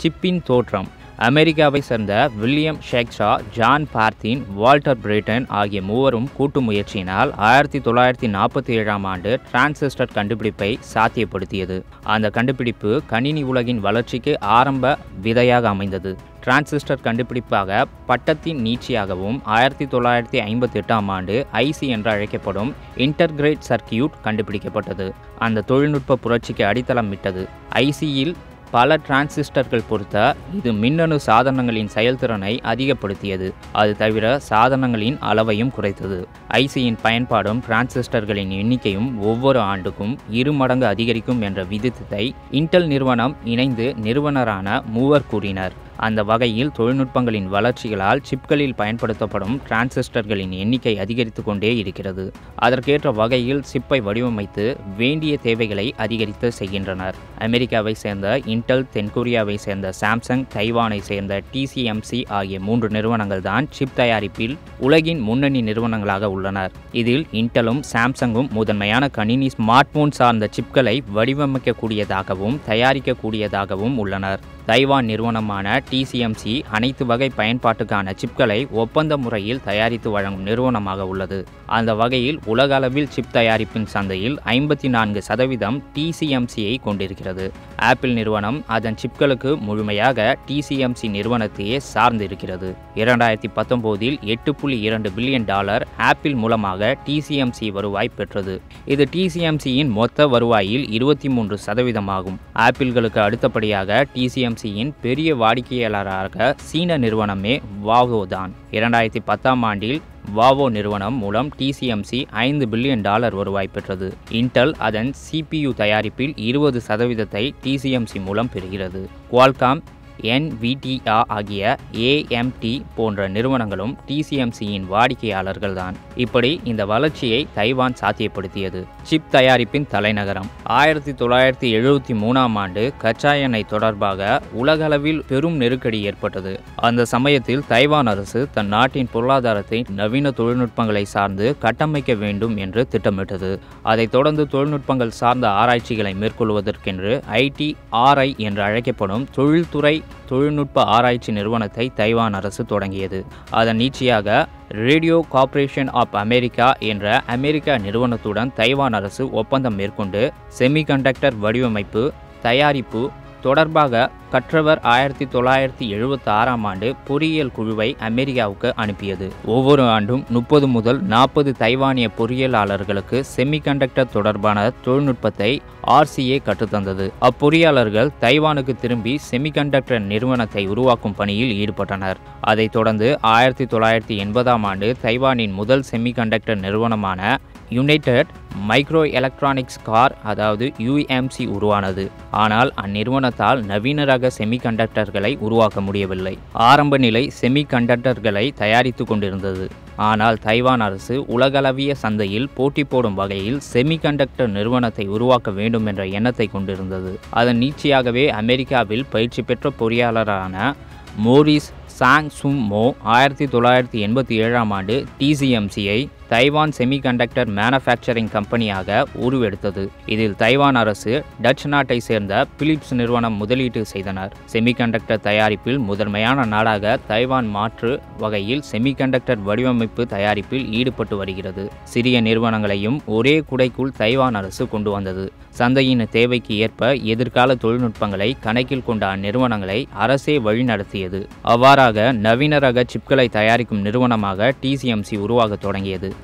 சிப்பின் தோற்றம் அமெரிக்காவை சேர்ந்த William Shockley John Bardeen Walter Brattain ஆகிய மூவரும் கூட்டு முயற்சியினால் ஆயிரத்தி தொள்ளாயிரத்தி நாற்பத்தி ஏழாம் ஆண்டு டிரான்சிஸ்டர் கண்டுபிடிப்பை சாத்தியப்படுத்தியது அந்த கண்டுபிடிப்பு கணினி உலகின் வளர்ச்சிக்கு ஆரம்ப விதையாக அமைந்தது டிரான்சிஸ்டர் கண்டுபிடிப்பாக பட்டத்தின் நீட்சியாகவும் ஆயிரத்தி தொள்ளாயிரத்தி ஐம்பத்தி எட்டாம் ஆண்டு ஐசி என்று அழைக்கப்படும் இன்டர்கிரேட் சர்க்கியூட் கண்டுபிடிக்கப்பட்டது அந்த தொழில்நுட்ப புரட்சிக்கு அடித்தளம் விட்டது ஐசியில் பல டிரான்சிஸ்டர்கள் பொறுத்த இது மின்னணு சாதனங்களின் செயல்திறனை அதிகப்படுத்தியது அது தவிர சாதனங்களின் அளவையும் குறைத்தது ஐசியின் பயன்பாடும் டிரான்சிஸ்டர்களின் எண்ணிக்கையும் ஒவ்வொரு ஆண்டுக்கும் இரு மடங்கு அதிகரிக்கும் என்ற விதித்தத்தை இன்டெல் நிறுவனம் இணைந்து நிறுவனரான மூவர் கூறினர் அந்த வகையில் தொழில்நுட்பங்களின் வளர்ச்சிகளால் சிப்களில் பயன்படுத்தப்படும் டிரான்சிஸ்டர்களின் எண்ணிக்கை அதிகரித்து கொண்டே இருக்கிறது அதற்கேற்ற வகையில் சிப்பை வடிவமைத்து வேண்டிய தேவைகளை அதிகரித்து செய்கின்றனர் அமெரிக்காவை சேர்ந்த இன்டெல் தென்கொரியாவை சேர்ந்த சாம்சங் தைவானை சேர்ந்த டிசிஎம்சி ஆகிய மூன்று நிறுவனங்கள் தான் சிப் தயாரிப்பில் உலகின் முன்னணி நிறுவனங்களாக உள்ளனர் இதில் இன்டெலும் சாம்சங்கும் முதன்மையான கணினி ஸ்மார்ட் போன் சார்ந்த சிப்களை வடிவமைக்கக்கூடியதாகவும் தயாரிக்கக்கூடியதாகவும் உள்ளனர் தைவான் நிறுவனமான டிசிஎம்சி அனைத்து வகை பயன்பாட்டுக்கான சிப்களை ஒப்பந்த முறையில் தயாரித்து வழங்கும் நிறுவனமாக உள்ளது அந்த வகையில் உலக அளவில் சிப் தயாரிப்பின் சந்தையில் ஐம்பத்தி நான்கு சதவீதம் டிசிஎம்சியை கொண்டிருக்கிறது ஆப்பிள் நிறுவனம் அதன் சிப்களுக்கு முழுமையாக டிசிஎம்சி நிறுவனத்தையே சார்ந்து இருக்கிறது இரண்டாயிரத்தி பத்தொன்பதில் எட்டு புள்ளி இரண்டு பில்லியன் டாலர் ஆப்பிள் மூலமாக டிசிஎம்சி வருவாய் பெற்றது இது டிசிஎம்சியின் மொத்த வருவாயில் இருபத்தி மூன்று சதவீதமாகும் ஆப்பிள்களுக்கு அடுத்தபடியாக டிசிஎம் சியின் பெரிய வாடிக்கையாளராக சீன நிறுவனமே வாவோ தான் இரண்டாயிரத்தி பத்தாம் ஆண்டில் வாவோ நிறுவனம் மூலம் டிசிஎம்சி ஐந்து பில்லியன் டாலர் வருவாய் பெற்றது இன்டெல் அதன் சிபியு தயாரிப்பில் இருபது சதவீதத்தை டிசிஎம்சி மூலம் பெறுகிறது குவால்காம் என்விடிஆ ஆகிய ஏஎம்டி போன்ற நிறுவனங்களும் டிசிஎம்சியின் வாடிக்கையாளர்கள்தான் இப்படி இந்த வளர்ச்சியை தைவான் சாத்தியப்படுத்தியது சிப் தயாரிப்பின் தலைநகரம் ஆயிரத்தி தொள்ளாயிரத்தி எழுபத்தி மூணாம் ஆண்டு கச்சா எண்ணெய் தொடர்பாக உலகளவில் பெரும் நெருக்கடி ஏற்பட்டது அந்த சமயத்தில் தைவான் அரசு தன் நாட்டின் பொருளாதாரத்தை நவீன தொழில்நுட்பங்களை சார்ந்து கட்டமைக்க வேண்டும் என்று திட்டமிட்டது அதைத் தொடர்ந்து தொழில்நுட்பங்கள் சார்ந்த ஆராய்ச்சிகளை மேற்கொள்வதற்கென்று ஐடி ஆர்ஐ என்று அழைக்கப்படும் தொழில்துறை தொழில்நுட்ப ஆராய்ச்சி நிறுவனத்தை தைவான் அரசு தொடங்கியது அதன் நீட்சியாக ரேடியோ கார்ப்பரேஷன் ஆஃப் அமெரிக்கா என்ற அமெரிக்க நிறுவனத்துடன் தைவான் அரசு ஒப்பந்தம் மேற்கொண்டு செமிகண்டக்டர் வடிவமைப்பு தயாரிப்பு தொடர்பாக கற்றவர் ஆயிரத்தி தொள்ளாயிரத்தி எழுபத்தி ஆறாம் ஆண்டு பொறியியல் குழுவை அமெரிக்காவுக்கு அனுப்பியது ஒவ்வொரு ஆண்டும் முப்பது முதல் நாற்பது தைவானிய பொறியியலாளர்களுக்கு செமிகண்டக்டர் தொடர்பான தொழில்நுட்பத்தை ஆர்சிஏ கற்றுத்தந்தது அப்பொறியாளர்கள் தைவானுக்கு திரும்பி செமிகண்டக்டர் நிறுவனத்தை உருவாக்கும் பணியில் ஈடுபட்டனர் அதைத் தொடர்ந்து ஆயிரத்தி தொள்ளாயிரத்தி எண்பதாம் ஆண்டு தைவானின் முதல் செமிகண்டக்டர் நிறுவனமான யுனைடெட் மைக்ரோ எலக்ட்ரானிக்ஸ் கார் அதாவது யுஎம்சி உருவானது ஆனால் அந்நிறுவனத்தால் நவீன ரக செமிகண்டக்டர்களை உருவாக்க முடியவில்லை ஆரம்ப நிலை செமிகண்டக்டர்களை தயாரித்து கொண்டிருந்தது ஆனால் தைவான் அரசு உலகளவிய சந்தையில் போட்டி போடும் வகையில் செமிகண்டக்டர் நிறுவனத்தை உருவாக்க வேண்டும் என்ற எண்ணத்தை கொண்டிருந்தது அதன் நீட்சியாகவே அமெரிக்காவில் பயிற்சி பெற்ற பொறியாளரான மோரிஸ் சாங் சும் மோ ஆயிரத்தி தொள்ளாயிரத்தி எண்பத்தி ஏழாம் ஆண்டு டிசிஎம்சியை தைவான் செமிகண்டக்டர் மேனுஃபேக்சரிங் கம்பெனியாக உருவெடுத்தது இதில் தைவான் அரசு டச் நாட்டை சேர்ந்த பிலிப்ஸ் நிறுவனம் முதலீட்டு செய்தனர் செமிகண்டக்டர் தயாரிப்பில் முதன்மையான நாடாக தைவான் மாற்று வகையில் செமிகண்டக்டர் வடிவமைப்பு தயாரிப்பில் ஈடுபட்டு வருகிறது சிறிய நிறுவனங்களையும் ஒரே குடைக்குள் தைவான் அரசு கொண்டு வந்தது சந்தையின் தேவைக்கு ஏற்ப எதிர்கால தொழில்நுட்பங்களை கணக்கில் கொண்ட அந்நிறுவனங்களை அரசே வழிநடத்தியது அவ்வாறாக நவீன ரக சிப்களை தயாரிக்கும் நிறுவனமாக டிசிஎம்சி உருவாக தொடங்கியது